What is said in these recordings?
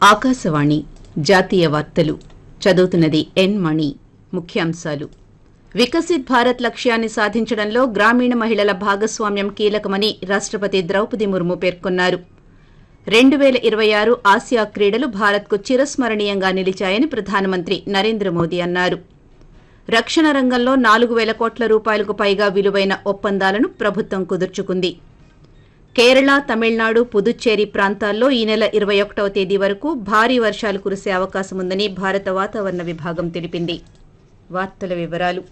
ఆకాశవాణి జాతీయ వార్తలు చదువుతున్నది ఎన్ మణి ముఖ్యాంశాలు వికసిత్ భారత్ లక్ష్యాన్ని సాధించడంలో గ్రామీణ మహిళల భాగస్వామ్యం కీలకమని రాష్టపతి ద్రౌపది ముర్ము పేర్కొన్నారు రెండు వేల ఇరవై ఆరు ఆసియా క్రీడలు భారత్కు చిరస్మరణీయంగా నిలిచాయని ప్రధానమంత్రి నరేంద్ర మోదీ అన్నారు రక్షణ రంగంలో నాలుగు వేల కోట్ల రూపాయలకు పైగా విలువైన ఒప్పందాలను ప్రభుత్వం కుదుర్చుకుంది కేరళ తమిళనాడు పుదుచ్చేరి ప్రాంతాల్లో ఈ నెల ఇరవై ఒకటవ తేదీ వరకు భారీ వర్షాలు కురిసే అవకాశం ఉందని భారత వాతావరణ విభాగం తెలిపింది వార్తల వివరాలు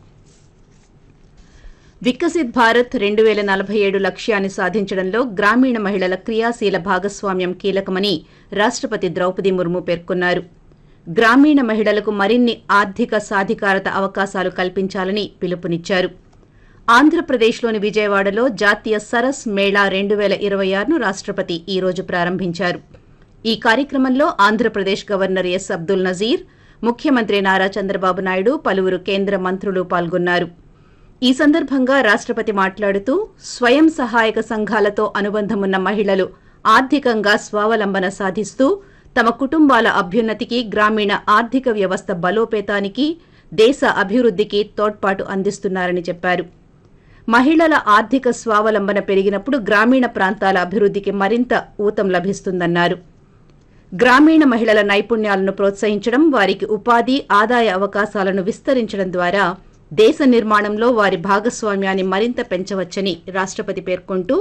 వికసిత్ భారత్ రెండు వేల నలభై ఏడు లక్ష్యాన్ని సాధించడంలో గ్రామీణ మహిళల క్రియాశీల భాగస్వామ్యం కీలకమని రాష్టపతి ద్రౌపది ముర్ము పేర్కొన్నారు గ్రామీణ మహిళలకు మరిన్ని ఆర్థిక సాధికారత అవకాశాలు కల్పించాలని పిలుపునిచ్చారు ఆంధ్రప్రదేశ్లోని విజయవాడలో జాతీయ సరస్ మేళా రెండు వేల ఇరవై ఆరును రాష్టపతి ఈ రోజు ప్రారంభించారు ఈ కార్యక్రమంలో ఆంధ్రప్రదేశ్ గవర్నర్ ఎస్ అబ్దుల్ నజీర్ ముఖ్యమంత్రి నారా చంద్రబాబు నాయుడు పలువురు కేంద్ర మంత్రులు పాల్గొన్నారు ఈ సందర్భంగా రాష్టపతి మాట్లాడుతూ స్వయం సహాయక సంఘాలతో అనుబంధమున్న మహిళలు ఆర్థికంగా స్వావలంబన సాధిస్తూ తమ కుటుంబాల అభ్యున్నతికి గ్రామీణ ఆర్థిక వ్యవస్థ బలోపేతానికి దేశ అభివృద్ధికి తోడ్పాటు అందిస్తున్నారని చెప్పారు మహిళల ఆర్థిక స్వావలంబన పెరిగినప్పుడు గ్రామీణ ప్రాంతాల అభివృద్ధికి మరింత ఊతం లభిస్తుందన్నారు గ్రామీణ మహిళల నైపుణ్యాలను ప్రోత్సహించడం వారికి ఉపాధి ఆదాయ అవకాశాలను విస్తరించడం ద్వారా దేశ నిర్మాణంలో వారి భాగస్వామ్యాన్ని మరింత పెంచవచ్చని రాష్టపతి పేర్కొంటూ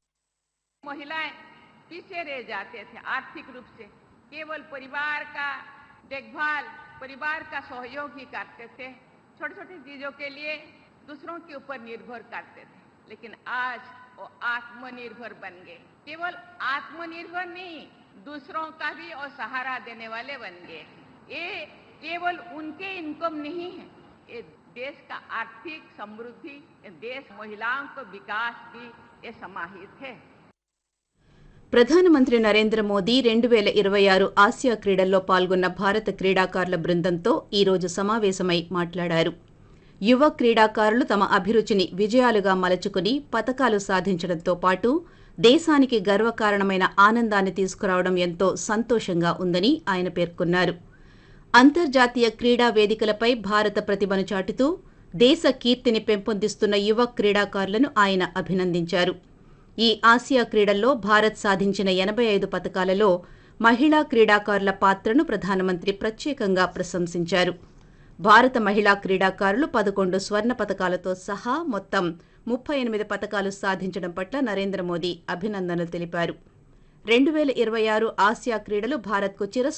महिलाएं पीछे रह जाते थे आर्थिक रूप से केवल परिवार का देखभाल परिवार का सहयोग ही करते थे छोटी छोटी चीजों के लिए दूसरों के ऊपर निर्भर करते थे लेकिन आज वो आत्मनिर्भर बन गए केवल आत्मनिर्भर नहीं दूसरों का भी और सहारा देने वाले बन गए ये केवल उनके इनकम नहीं है ये देश का आर्थिक समृद्धि ये देश महिलाओं को विकास भी ये समाहित है ప్రధానమంత్రి నరేంద్ర మోదీ రెండు వేల ఇరవై ఆరు ఆసియా క్రీడల్లో పాల్గొన్న భారత క్రీడాకారుల బృందంతో ఈ రోజు సమావేశమై మాట్లాడారు యువ క్రీడాకారులు తమ అభిరుచిని విజయాలుగా మలచుకుని పతకాలు సాధించడంతో పాటు దేశానికి గర్వకారణమైన ఆనందాన్ని తీసుకురావడం ఎంతో సంతోషంగా ఉందని ఆయన పేర్కొన్నారు అంతర్జాతీయ క్రీడా వేదికలపై భారత ప్రతిభను చాటుతూ దేశ కీర్తిని పెంపొందిస్తున్న యువ క్రీడాకారులను ఆయన అభినందించారు ఈ ఆసియా క్రీడల్లో భారత్ సాధించిన ఎనభై ఐదు పథకాలలో మహిళా క్రీడాకారుల పాత్రను ప్రధానమంత్రి ప్రత్యేకంగా ప్రశంసించారు భారత మహిళా క్రీడాకారులు పదకొండు స్వర్ణ పథకాలతో సహా మొత్తం ముప్పై ఎనిమిది పథకాలు సాధించడం పట్ల నరేంద్ర మోదీ అభినందనలు తెలిపారు రెండు వేల ఇరవై ఆరు ఆసియా క్రీడలు భారత్కు చిరస్